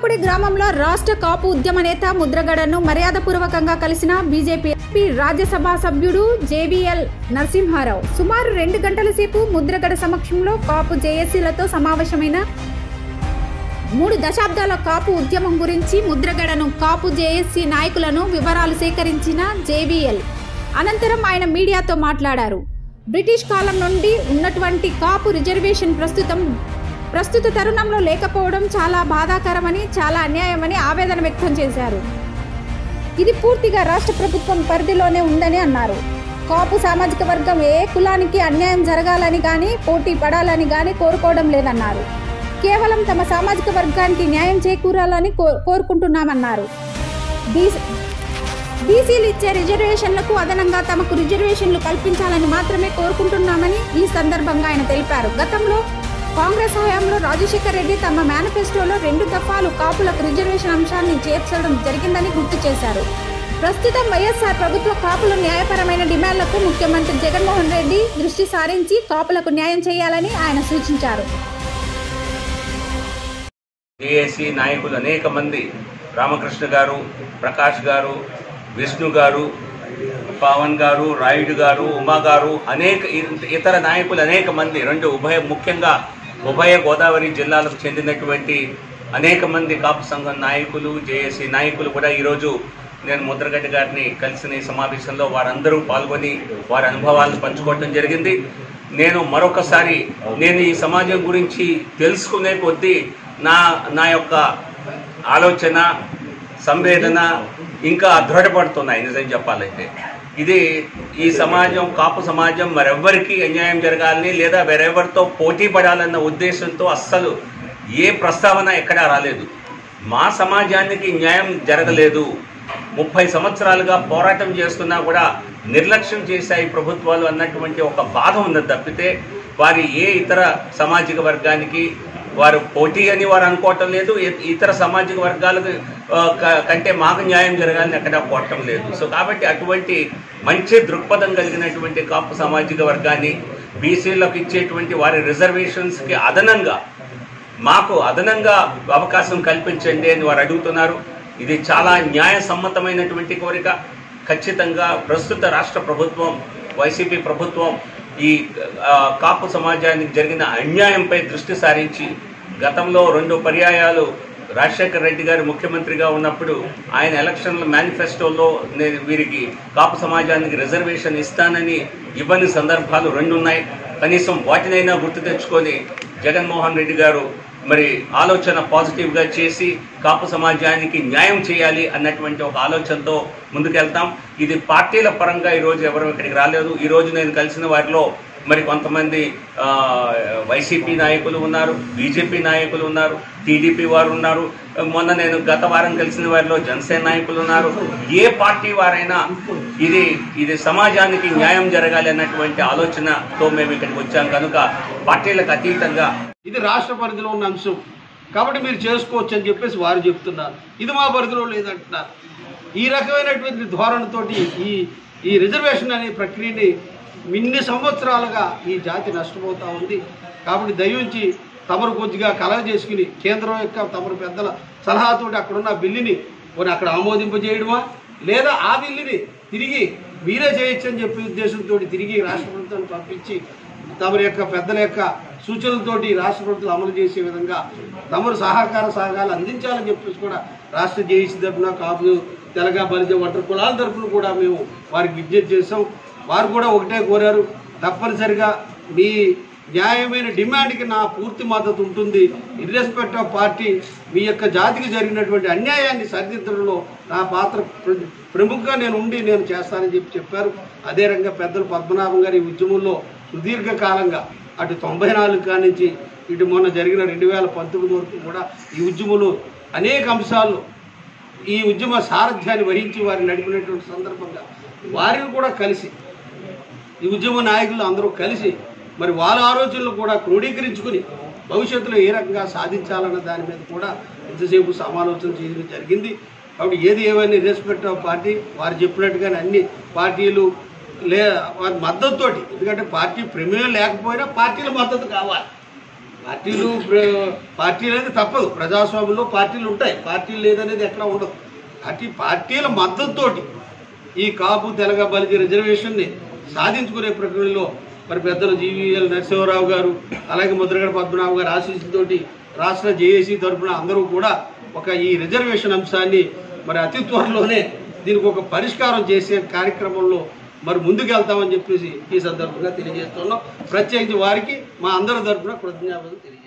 చింతలపూడి గ్రామంలో రాష్ట్ర కాపు ఉద్యమ నేత ముద్రగడను మర్యాదపూర్వకంగా కలిసిన బీజేపీ ఎంపీ రాజ్యసభ సభ్యుడు జేబీఎల్ నరసింహారావు సుమారు రెండు గంటల సేపు ముద్రగడ సమక్షంలో కాపు జేఏసీలతో సమావేశమైన మూడు దశాబ్దాల కాపు ఉద్యమం గురించి ముద్రగడను కాపు జేఏసీ నాయకులను వివరాలు సేకరించిన జేబీఎల్ అనంతరం ఆయన మీడియాతో మాట్లాడారు బ్రిటిష్ కాలం నుండి ఉన్నటువంటి కాపు రిజర్వేషన్ ప్రస్తుతం ప్రస్తుత తరుణంలో లేకపోవడం చాలా బాధాకరమని చాలా అన్యాయమని ఆవేదన వ్యక్తం చేశారు ఇది పూర్తిగా రాష్ట్ర ప్రభుత్వం పరిధిలోనే ఉందని అన్నారు కాపు సామాజిక వర్గం ఏ కులానికి అన్యాయం జరగాలని కానీ పోటీ పడాలని కానీ కోరుకోవడం లేదన్నారు కేవలం తమ సామాజిక వర్గానికి న్యాయం చేకూరాలని కో కోరుకుంటున్నామన్నారు బీసీ బీసీలు ఇచ్చే రిజర్వేషన్లకు అదనంగా తమకు రిజర్వేషన్లు కల్పించాలని మాత్రమే కోరుకుంటున్నామని ఈ సందర్భంగా ఆయన తెలిపారు గతంలో కాంగ్రెస్ హయాంలో రాజశేఖర్ రెడ్డి తమ మేనిఫెస్టోలో రెండు దఫాలు కాపులకు రిజర్వేషన్ అంశాన్ని చేర్చడం జరిగిందని గుర్తు చేశారు ప్రస్తుతం వైఎస్ఆర్ ప్రభుత్వ కాపుల న్యాయపరమైన డిమాండ్లకు ముఖ్యమంత్రి జగన్మోహన్ రెడ్డి దృష్టి సారించి కాపులకు న్యాయం చేయాలని ఆయన సూచించారు జేఏసీ నాయకులు అనేక మంది రామకృష్ణ గారు ప్రకాష్ గారు విష్ణు గారు పవన్ గారు రాయుడు గారు ఉమా గారు అనేక ఇ- ఇతర నాయకులు అనేక మంది రెండు ఉభయ ముఖ్యంగా ఉభయ గోదావరి జిల్లాలకు చెందినటువంటి అనేక మంది కాపు సంఘం నాయకులు జేఏసీ నాయకులు కూడా ఈరోజు నేను ముద్రగడ్డ గారిని కలిసిన ఈ సమావేశంలో వారందరూ పాల్గొని వారి అనుభవాలను పంచుకోవటం జరిగింది నేను మరొకసారి నేను ఈ సమాజం గురించి తెలుసుకునే కొద్దీ నా నా యొక్క ఆలోచన సంవేదన ఇంకా దృఢపడుతున్నాయి నిజం చెప్పాలంటే ఇది ఈ సమాజం కాపు సమాజం మరెవ్వరికి అన్యాయం జరగాలని లేదా వేరెవరితో పోటీ పడాలన్న ఉద్దేశంతో అస్సలు ఏ ప్రస్తావన ఎక్కడా రాలేదు మా సమాజానికి న్యాయం జరగలేదు ముప్పై సంవత్సరాలుగా పోరాటం చేస్తున్నా కూడా నిర్లక్ష్యం చేశాయి ప్రభుత్వాలు అన్నటువంటి ఒక బాధ ఉన్నది తప్పితే వారి ఏ ఇతర సామాజిక వర్గానికి వారు పోటీ అని వారు అనుకోవటం లేదు ఇ- ఇతర సామాజిక వర్గాలకు ఆ, క- కంటే మాకు న్యాయం జరగాలని ఎక్కడా కోరటం లేదు సో కాబట్టి అటువంటి మంచి దృక్పథం కలిగినటువంటి కాపు సామాజిక వర్గాన్ని బీసీలకు ఇచ్చేటువంటి వారి రిజర్వేషన్స్కి అదనంగా మాకు అదనంగా అవకాశం కల్పించండి అని వారు అడుగుతున్నారు ఇది చాలా న్యాయసమ్మతమైనటువంటి కోరిక ఖచ్చితంగా ప్రస్తుత రాష్ట్ర ప్రభుత్వం వైసీపీ ప్రభుత్వం ఈ ఆ, కాపు సమాజానికి జరిగిన అన్యాయంపై దృష్టి సారించి గతంలో రెండు పర్యాయాలు రాజశేఖర్ రెడ్డి గారు ముఖ్యమంత్రిగా ఉన్నప్పుడు ఆయన ఎలక్షన్ల మేనిఫెస్టోలో నేను వీరికి కాపు సమాజానికి రిజర్వేషన్ ఇస్తానని ఇవ్వని సందర్భాలు రెండు ఉన్నాయి కనీసం వాటినైనా గుర్తు తెచ్చుకొని జగన్మోహన్ రెడ్డి గారు మరి ఆలోచన పాజిటివ్గా చేసి కాపు సమాజానికి న్యాయం చేయాలి అన్నటువంటి ఒక ఆలోచనతో ముందుకెళ్తాం ఇది పార్టీల పరంగా ఈరోజు ఎవరు ఇక్కడికి రాలేదు ఈరోజు నేను కలిసిన వారిలో మరి కొంతమంది ఆ, వైసీపీ నాయకులు ఉన్నారు బీజేపీ నాయకులు ఉన్నారు టీడీపీ వారు ఉన్నారు మొన్న నేను గత వారం కలిసిన వారిలో జనసేన నాయకులు ఉన్నారు ఏ పార్టీ వారైనా ఇది ఇది సమాజానికి న్యాయం జరగాలి అన్నటువంటి ఆలోచనతో మేము ఇక్కడికి వచ్చాం కనుక పార్టీలకు అతీతంగా ఇది రాష్ట్ర పరిధిలో ఉన్న అంశం కాబట్టి మీరు చేసుకోవచ్చు అని చెప్పేసి వారు చెప్తున్నారు ఇది మా పరిధిలో లేదంటున్నారు ఈ రకమైనటువంటి ధోరణితోటి ఈ ఈ రిజర్వేషన్ అనే ప్రక్రియని ఇన్ని సంవత్సరాలుగా ఈ జాతి నష్టపోతూ ఉంది కాబట్టి దయించి తమరు కొద్దిగా కలగ చేసుకుని కేంద్రం యొక్క తమరు పెద్దల సలహాతోటి అక్కడున్న బిల్లుని కొన్ని అక్కడ ఆమోదింపజేయడమా లేదా ఆ బిల్లుని తిరిగి మీరే చేయొచ్చు అని చెప్పే ఉద్దేశంతో తిరిగి రాష్ట్ర ప్రభుత్వాన్ని పంపించి తమరి యొక్క పెద్దల యొక్క సూచనలతోటి రాష్ట్ర ప్రభుత్వం అమలు చేసే విధంగా తమరు సహకార సహకారాలు అందించాలని చెప్పేసి కూడా రాష్ట్ర జేఈసీ తరఫున కాపు తెలగ బలిజ ఒంటరి కులాల తరఫున కూడా మేము వారికి విజ్ఞప్తి చేసాం వారు కూడా ఒకటే కోరారు తప్పనిసరిగా మీ న్యాయమైన డిమాండ్కి నా పూర్తి మద్దతు ఉంటుంది ఇర్రెస్పెక్ట్ ఆఫ్ పార్టీ మీ యొక్క జాతికి జరిగినటువంటి అన్యాయాన్ని సరిదిద్దడంలో నా పాత్ర ప్ర- ప్రముఖంగా నేను ఉండి నేను చేస్తానని చెప్పి చెప్పారు అదే రంగా పెద్దలు పద్మనాభం గారి ఈ ఉద్యమంలో సుదీర్ఘకాలంగా అటు తొంభై నాలుగు కాడి నుంచి ఇటు మొన్న జరిగిన రెండు వేల పంతొమ్మిది వరకు కూడా ఈ ఉద్యమంలో అనేక అంశాల్లో ఈ ఉద్యమ సారథ్యాన్ని వహించి వారిని నడిపినటువంటి సందర్భంగా వారిని కూడా కలిసి ఈ ఉద్యమ నాయకులు అందరూ కలిసి మరి వాళ్ళ ఆలోచనలు కూడా క్రోడీకరించుకుని భవిష్యత్తులో ఏ రకంగా సాధించాలన్న దాని మీద కూడా ఎంతసేపు సమాలోచన చేయడం జరిగింది కాబట్టి ఏది ఏమైనా రెస్పెక్ట్ ఆఫ్ పార్టీ వారు చెప్పినట్టుగానే అన్ని పార్టీలు లే వారి మద్దతుతోటి ఎందుకంటే పార్టీ ప్రమేయం లేకపోయినా పార్టీల మద్దతు కావాలి పార్టీలు ప్ర- పార్టీలు అనేది తప్పదు ప్రజాస్వామ్యంలో పార్టీలు ఉంటాయి పార్టీలు లేదనేది ఎక్కడ ఉండదు పార్టీ పార్టీల మద్దతుతోటి ఈ కాపు తెలగ బలిజ రిజర్వేషన్ని సాధించుకునే ప్రక్రియలో మరి పెద్దలు జీవీఎల్ నరసింహరావు గారు అలాగే ముద్రగడ పద్మనాభం గారు ఆశీస్సుతోటి రాష్ట్ర జేఏసీ తరఫున అందరూ కూడా ఒక ఈ రిజర్వేషన్ అంశాన్ని మరి అతి త్వరలోనే దీనికి ఒక పరిష్కారం చేసే కార్యక్రమంలో మరి ముందుకెళ్తామని చెప్పేసి ఈ సందర్భంగా తెలియజేస్తున్నాం ప్రత్యేకించి వారికి మా అందరి తరఫున కృతజ్ఞతలు తెలియజేస్తున్నాం